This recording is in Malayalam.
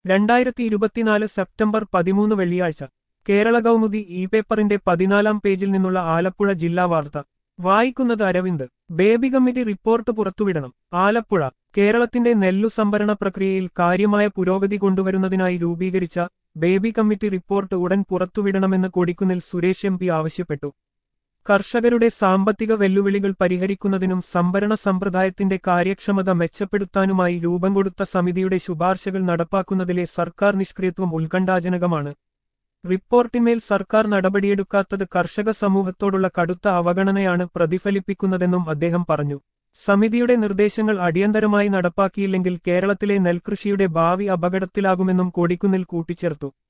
രണ്ടായിരത്തി ഇരുപത്തിനാല് സെപ്റ്റംബർ പതിമൂന്ന് വെള്ളിയാഴ്ച കേരള കൗമുദി ഇ പേപ്പറിന്റെ പതിനാലാം പേജിൽ നിന്നുള്ള ആലപ്പുഴ ജില്ലാ വാർത്ത വായിക്കുന്നത് അരവിന്ദ് ബേബി കമ്മിറ്റി റിപ്പോർട്ട് പുറത്തുവിടണം ആലപ്പുഴ കേരളത്തിന്റെ നെല്ലു സംഭരണ പ്രക്രിയയിൽ കാര്യമായ പുരോഗതി കൊണ്ടുവരുന്നതിനായി രൂപീകരിച്ച ബേബി കമ്മിറ്റി റിപ്പോർട്ട് ഉടൻ പുറത്തുവിടണമെന്ന് കൊടിക്കുന്നിൽ സുരേഷ് എം പി ആവശ്യപ്പെട്ടു കർഷകരുടെ സാമ്പത്തിക വെല്ലുവിളികൾ പരിഹരിക്കുന്നതിനും സംഭരണ സമ്പ്രദായത്തിന്റെ കാര്യക്ഷമത മെച്ചപ്പെടുത്താനുമായി രൂപം കൊടുത്ത സമിതിയുടെ ശുപാർശകൾ നടപ്പാക്കുന്നതിലെ സർക്കാർ നിഷ്ക്രിയത്വം ഉത്കണ്ഠാജനകമാണ് റിപ്പോർട്ടിന്മേൽ സർക്കാർ നടപടിയെടുക്കാത്തത് കർഷക സമൂഹത്തോടുള്ള കടുത്ത അവഗണനയാണ് പ്രതിഫലിപ്പിക്കുന്നതെന്നും അദ്ദേഹം പറഞ്ഞു സമിതിയുടെ നിർദ്ദേശങ്ങൾ അടിയന്തരമായി നടപ്പാക്കിയില്ലെങ്കിൽ കേരളത്തിലെ നെൽകൃഷിയുടെ ഭാവി അപകടത്തിലാകുമെന്നും കൊടിക്കുന്നിൽ കൂട്ടിച്ചേർത്തു